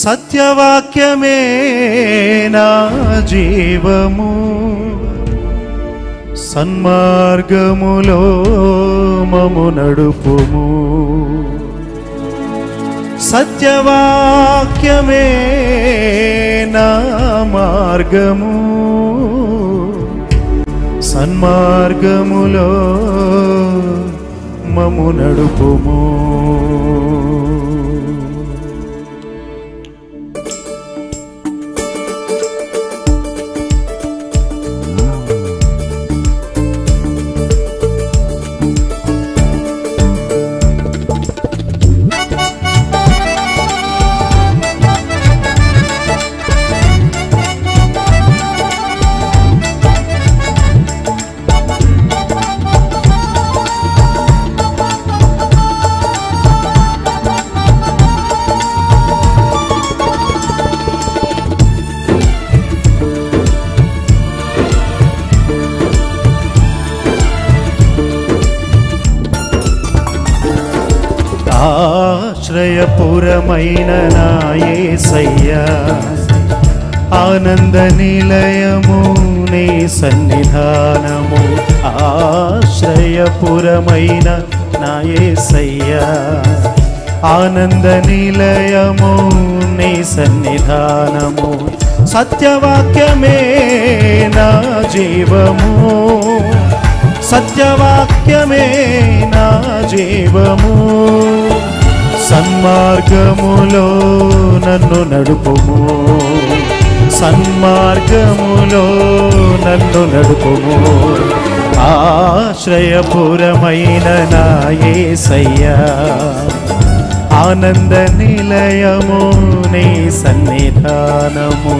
సత్యవాక్యమే నా జీవము సన్మార్గములో మము నడుపుము సత్యవాక్యమే నా మార్గము సన్మార్గములో మము నడుపుము ఆశ్రయపురమైన నా యేసయ్యా ఆనంద నిలయము నీ సన్నిధానము ఆశ్రయపురమైన నా యేసయ్యా ఆనంద నిలయము నీ సన్నిధానము సత్యవాక్యమే నా జీవము సత్యవాక్యమే నా జీవము సన్మార్గములో నన్ను నడుపుము సన్మార్గములో నన్ను నడుపుము ఆశ్రయపురమైన నా యేసయ్యా ఆనంద నిలయము నీ సన్నిధానము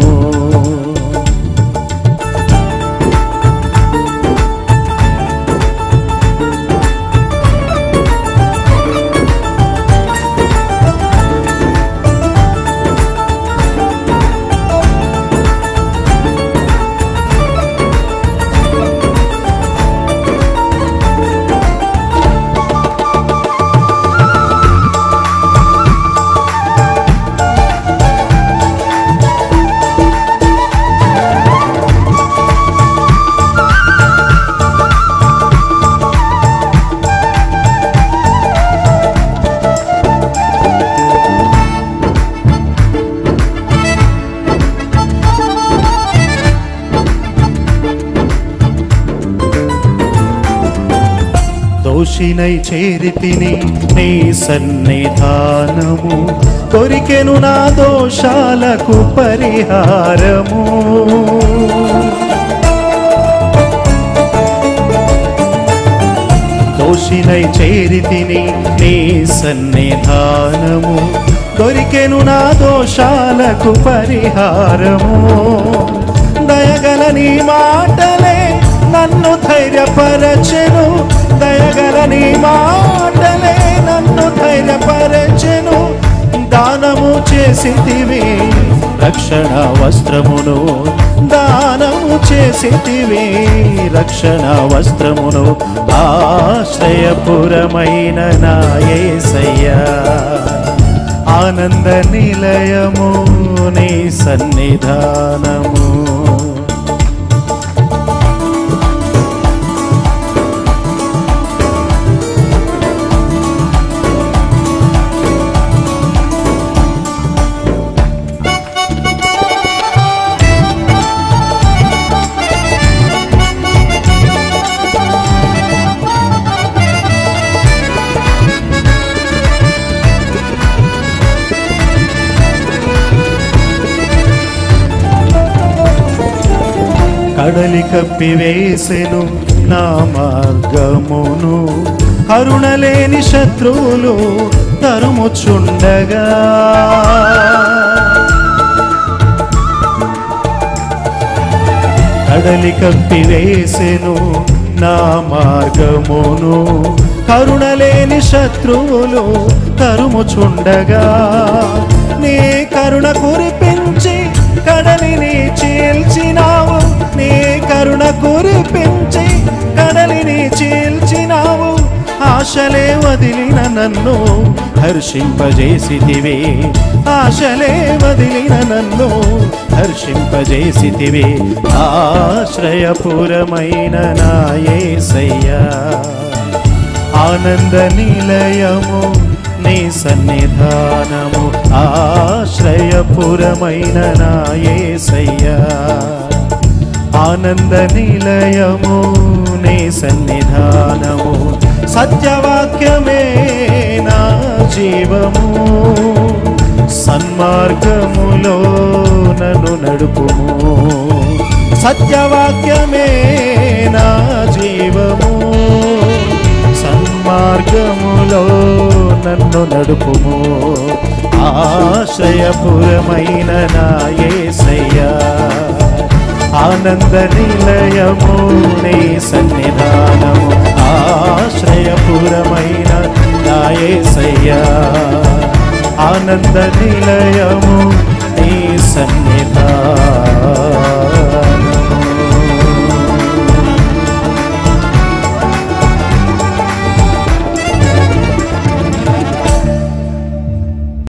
దోషినై చేరితిని నీ సన్నిధానము కొరికెను నా దోషాలకు పరిహారము దోషినై చేరితిని నీ సన్నిధానము కొరికెను నా దోషాలకు పరిహారము దయగల నీ మాటలే నన్ను ధైర్యపరచెను దయగల నీ మాటలే నన్ను ధైర్యపరచెను దానము చేసితివి రక్షణ వస్త్రమును దానము చేసితివి రక్షణ వస్త్రమును ఆశ్రయపురమైన నా యేసయ్యా ఆనంద నిలయము నీ సన్నిధానము కడలి కప్పివేసెను నా మార్గమును కరుణలేని శత్రువులు తరుముచుండగా కడలి కప్పివేసెను నా మార్గమును కరుణలేని శత్రువులు తరుముచుండగా నీ కరుణ కురిపించి కడలిని చీల్చినావు నీ కరుణ కురిపించి కడలిని చీల్చినావు ఆశలే వదిలిన నన్ను హర్షింపజేసితివే ఆశలే వదిలిన నన్ను హర్షింపజేసితివే ఆశ్రయపురమైన నా యేసయ్యా ఆనంద నిలయము నీ సన్నిధానము ఆశ్రయపురమైన నా యేసయ్యా ఆనంద నిలయము నీ సన్నిధానము సత్యవాక్యమే నా జీవము సన్మార్గములో నన్ను నడుపుము సత్యవాక్యమే నా జీవము సన్మార్గములో నన్ను నడుపుము ఆశ్రయపురమైన నా యేసయ్యా ఆనంద నిలయము నీ సన్నిధానము ఆశ్రయపురమైన నా యేసయ్యా ఆనంద నిలయము